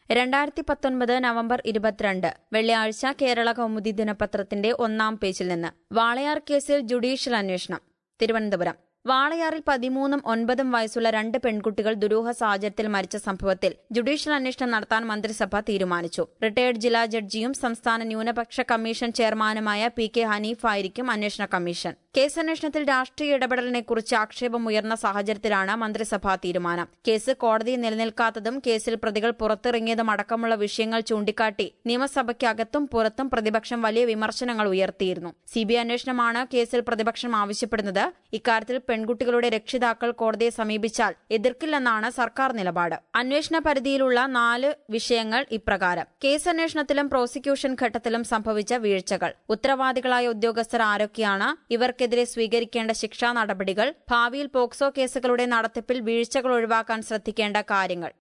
രണ്ടായിരത്തി പത്തൊൻപത് നവംബർ ഇരുപത്തിരണ്ട് വെള്ളിയാഴ്ച കേരള കൗമുദി ദിനപത്രത്തിന്റെ ഒന്നാം പേജിൽ നിന്ന് വാളയാർ കേസിൽ ജുഡീഷ്യൽ അന്വേഷണം തിരുവനന്തപുരം വാളയാറിൽ പതിമൂന്നും ഒൻപതും വയസ്സുള്ള രണ്ട് പെൺകുട്ടികൾ ദുരൂഹ സാഹചര്യത്തിൽ മരിച്ച സംഭവത്തിൽ ജുഡീഷ്യൽ അന്വേഷണം നടത്താൻ മന്ത്രിസഭ തീരുമാനിച്ചു റിട്ടയർഡ് ജില്ലാ ജഡ്ജിയും സംസ്ഥാന ന്യൂനപക്ഷ കമ്മീഷൻ ചെയർമാനുമായ പി കെ ഹനീഫായിരിക്കും അന്വേഷണ കമ്മീഷൻ കേസന്വേഷണത്തിൽ രാഷ്ട്രീയ ഇടപെടലിനെക്കുറിച്ച് ആക്ഷേപമുയർന്ന സാഹചര്യത്തിലാണ് മന്ത്രിസഭാ തീരുമാനം കേസ് കോടതിയിൽ നിലനിൽക്കാത്തതും കേസിൽ പ്രതികൾ പുറത്തിറങ്ങിയതും അടക്കമുള്ള വിഷയങ്ങൾ ചൂണ്ടിക്കാട്ടി നിയമസഭയ്ക്കകത്തും പുറത്തും പ്രതിപക്ഷം വലിയ വിമർശനങ്ങൾ ഉയർത്തിയിരുന്നു സിബിഐ അന്വേഷണമാണ് കേസിൽ പ്രതിപക്ഷം ആവശ്യപ്പെടുന്നത് ഇക്കാര്യത്തിൽ പെൺകുട്ടികളുടെ രക്ഷിതാക്കൾ കോടതിയെ സമീപിച്ചാൽ എതിർക്കില്ലെന്നാണ് സർക്കാർ നിലപാട് അന്വേഷണ പരിധിയിലുള്ള നാല് വിഷയങ്ങൾ ഇപ്രകാരം കേസന്വേഷണത്തിലും പ്രോസിക്യൂഷൻ ഘട്ടത്തിലും സംഭവിച്ച വീഴ്ചകൾ ഉത്തരവാദികളായ ഉദ്യോഗസ്ഥർ ആരൊക്കെയാണ് ഇവർക്കെതിരെ സ്വീകരിക്കേണ്ട ശിക്ഷാ നടപടികൾ ഭാവിയിൽ പോക്സോ കേസുകളുടെ നടത്തിപ്പിൽ വീഴ്ചകൾ ഒഴിവാക്കാൻ ശ്രദ്ധിക്കേണ്ട കാര്യങ്ങൾ